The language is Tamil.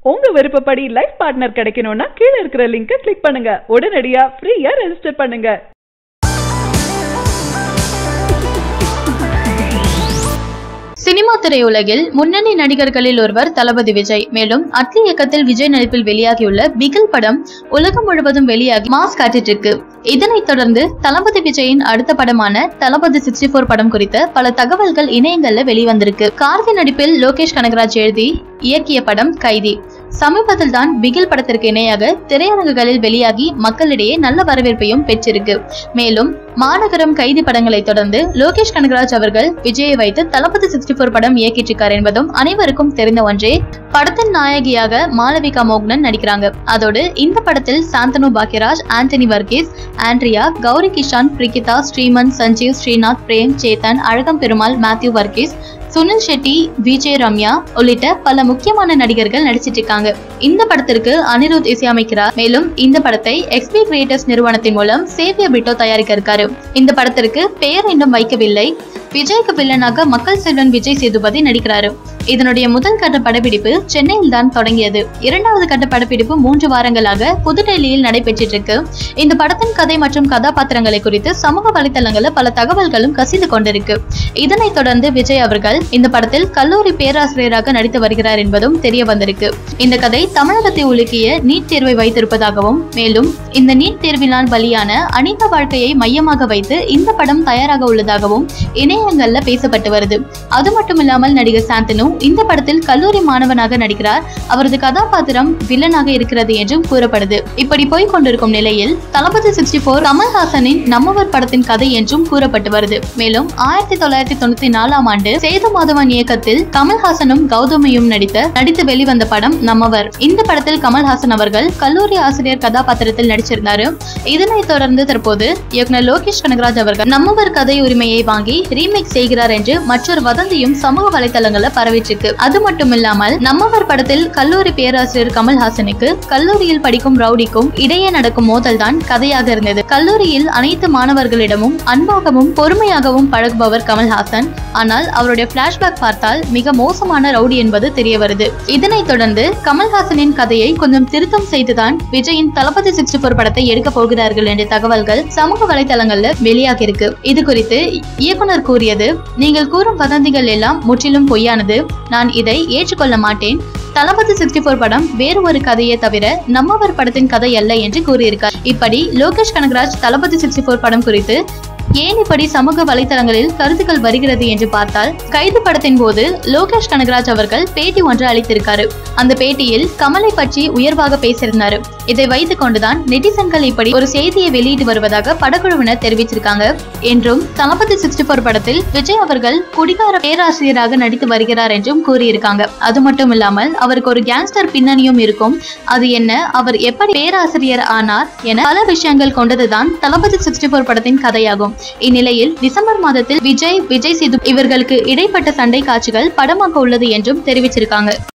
உங்க விருப்பப்படி லைஃப் பார்ட்னர் கிடைக்கணும்னா கீழே இருக்கிற லிங்கை கிளிக் பண்ணுங்க உடனடியா ஃப்ரீயா ரெஜிஸ்டர் பண்ணுங்க சினிமா திரையுலகில் முன்னணி நடிகர்களில் ஒருவர் தளபதி விஜய் மேலும் அட்லி இயக்கத்தில் விஜய் நடிப்பில் வெளியாகியுள்ள பிகில் படம் உலகம் முழுவதும் வெளியாகி மாஸ் காட்டிட்டு இருக்கு இதனைத் தொடர்ந்து தளபதி விஜயின் அடுத்த படமான தளபதி சிக்ஸ்டி போர் படம் குறித்த பல தகவல்கள் இணையங்கள்ல வெளிவந்திருக்கு கார்த்தி நடிப்பில் லோகேஷ் கனகராஜ் எழுதி இயக்கிய படம் கைதி சமீபத்தில் தான் பிகில் படத்திற்கு இணையாக திரையரங்குகளில் வெளியாகி மக்களிடையே நல்ல வரவேற்பையும் பெற்றிருக்கு மேலும் மாநகரம் கைதி படங்களை தொடர்ந்து லோகேஷ் கனகராஜ் அவர்கள் விஜயை வைத்து தளபதி சிக்ஸ்டி போர் படம் இயக்கிட்டு இருக்கார் என்பதும் அனைவருக்கும் தெரிந்த ஒன்றே படத்தின் நாயகியாக மாளவிகா மோகனன் நடிக்கிறாங்க அதோடு இந்த படத்தில் சாந்தனு பாக்யராஜ் ஆண்டனி வர்கீஸ் ஆண்ட்ரியா கௌரி கிஷான் பிரிகிதா ஸ்ரீமன் சஞ்சீவ் ஸ்ரீநாத் பிரேம் சேத்தன் அழகம் பெருமாள் மேத்யூ வர்கீஸ் சுனில் ஷெட்டி விஜய் ரம்யா உள்ளிட்ட பல முக்கியமான நடிகர்கள் நடிச்சிட்டு இருக்காங்க இந்த படத்திற்கு அனிருத் இசையமைக்கிறார் மேலும் இந்த படத்தை எக்ஸ்பி கிரியேட்டர்ஸ் நிறுவனத்தின் மூலம் சேவிய பிட்டோ தயாரிக்க இருக்காரு இந்த படத்திற்கு பெயர் இன்னும் வைக்கவில்லை விஜய்க்கு வில்லனாக மக்கள் செல்வன் விஜய் சேதுபதி நடிக்கிறாரு இதனுடைய முதல் கட்ட படப்பிடிப்பு சென்னையில் தான் தொடங்கியது இரண்டாவது கட்ட படப்பிடிப்பு மூன்று வாரங்களாக புதுடெல்லியில் நடைபெற்றிட்டு இருக்கு இந்த படத்தின் கதை மற்றும் கதாபாத்திரங்களை குறித்து சமூக வலைதளங்கள்ல பல தகவல்களும் கசிந்து கொண்டிருக்கு இதனைத் தொடர்ந்து விஜய் அவர்கள் இந்த படத்தில் கல்லூரி பேராசிரியராக நடித்து வருகிறார் என்பதும் தெரிய வந்திருக்கு இந்த கதை தமிழகத்தை உலுக்கிய நீட் தேர்வை வைத்திருப்பதாகவும் மேலும் இந்த நீட் தேர்வினால் பலியான அனிதா வாழ்க்கையை மையமாக வைத்து இந்த படம் தயாராக உள்ளதாகவும் இணையங்கள்ல பேசப்பட்டு வருது அது மட்டும் இல்லாமல் நடிகர் சாந்தனு இந்த படத்தில் கல்லூரி மாணவனாக நடிக்கிறார் அவரது கதாபாத்திரம் வில்லனாக இருக்கிறது என்றும் கூறப்படுது இப்படி போய் கொண்டிருக்கும் நிலையில் தளபதி சிக்ஸ்டி போர் கமல்ஹாசனின் நம்மவர் படத்தின் கதை என்றும் கூறப்பட்டு வருது மேலும் ஆயிரத்தி தொள்ளாயிரத்தி தொண்ணூத்தி நாலாம் ஆண்டு சேது மாதவன் இயக்கத்தில் கமல்ஹாசனும் கௌதமியும் நடித்த நடித்து வெளிவந்த படம் நம்மவர் இந்த படத்தில் கமல்ஹாசன் அவர்கள் கல்லூரி ஆசிரியர் கதாபாத்திரத்தில் நடிச்சிருந்தாரு இதனைத் தொடர்ந்து தற்போது இயக்குனர் லோகேஷ் கனகராஜ் அவர்கள் நம்மவர் கதை உரிமையை வாங்கி ரீமேக் செய்கிறார் என்று மற்றொரு வதந்தியும் சமூக வலைதளங்கள்ல பரவிட்டிருக்கு அது மட்டும் இல்லாமல் நம்மவர் படத்தில் கல்லூரி பேராசிரியர் கமல்ஹாசனுக்கு கல்லூரியில் படிக்கும் ரவுடிக்கும் இடையே நடக்கும் மோதல் தான் கதையாக இருந்தது கல்லூரியில் அனைத்து மாணவர்களிடமும் அன்பாகவும் பொறுமையாகவும் பழகுபவர் கமல்ஹாசன் ஆனால் அவருடைய பிளாஷ்பேக் பார்த்தால் மிக மோசமான ரவுடி என்பது தெரிய வருது இதனைத் தொடர்ந்து கமல்ஹாசனின் கதையை கொஞ்சம் திருத்தம் செய்துதான் விஜயின் தளபதி சிக்ஸ்டி போர் படத்தை எடுக்க போகிறார்கள் என்ற தகவல்கள் சமூக வலைதளங்கள்ல வெளியாகி இருக்கு இது குறித்து இயக்குனர் கூறியது நீங்கள் கூறும் வதந்திகள் எல்லாம் முற்றிலும் பொய்யானது நான் இதை ஏற்றுக்கொள்ள மாட்டேன் தளபதி சிக்ஸ்டி போர் படம் வேறு ஒரு கதையே தவிர நம்மவர் படத்தின் கதை அல்ல என்று கூறியிருக்கார் இப்படி லோகேஷ் கனகராஜ் தளபதி சிக்ஸ்டி போர் படம் குறித்து ஏன் இப்படி சமூக வலைதளங்களில் கருத்துக்கள் வருகிறது என்று பார்த்தால் கைது படத்தின் போது லோகேஷ் கனகராஜ் அவர்கள் பேட்டி ஒன்று அளித்திருக்காரு அந்த பேட்டியில் கமலை பற்றி உயர்வாக பேசியிருந்தாரு இதை வைத்துக் கொண்டுதான் நெட்டிசன்கள் இப்படி ஒரு செய்தியை வெளியிட்டு வருவதாக படக்குழுவினர் தெரிவிச்சிருக்காங்க என்றும் தளபதி சிக்ஸ்டி போர் படத்தில் விஜய் அவர்கள் குடிகார பேராசிரியராக நடித்து வருகிறார் என்றும் கூறியிருக்காங்க அது மட்டும் இல்லாமல் அவருக்கு ஒரு கேங்ஸ்டர் பின்னணியும் இருக்கும் அது என்ன அவர் எப்படி பேராசிரியர் ஆனார் என பல விஷயங்கள் கொண்டதுதான் தளபதி சிக்ஸ்டி போர் படத்தின் கதையாகும் இந்நிலையில் டிசம்பர் மாதத்தில் விஜய் விஜய் சேது இவர்களுக்கு இடைப்பட்ட சண்டை காட்சிகள் படமாக்க உள்ளது என்றும் தெரிவிச்சிருக்காங்க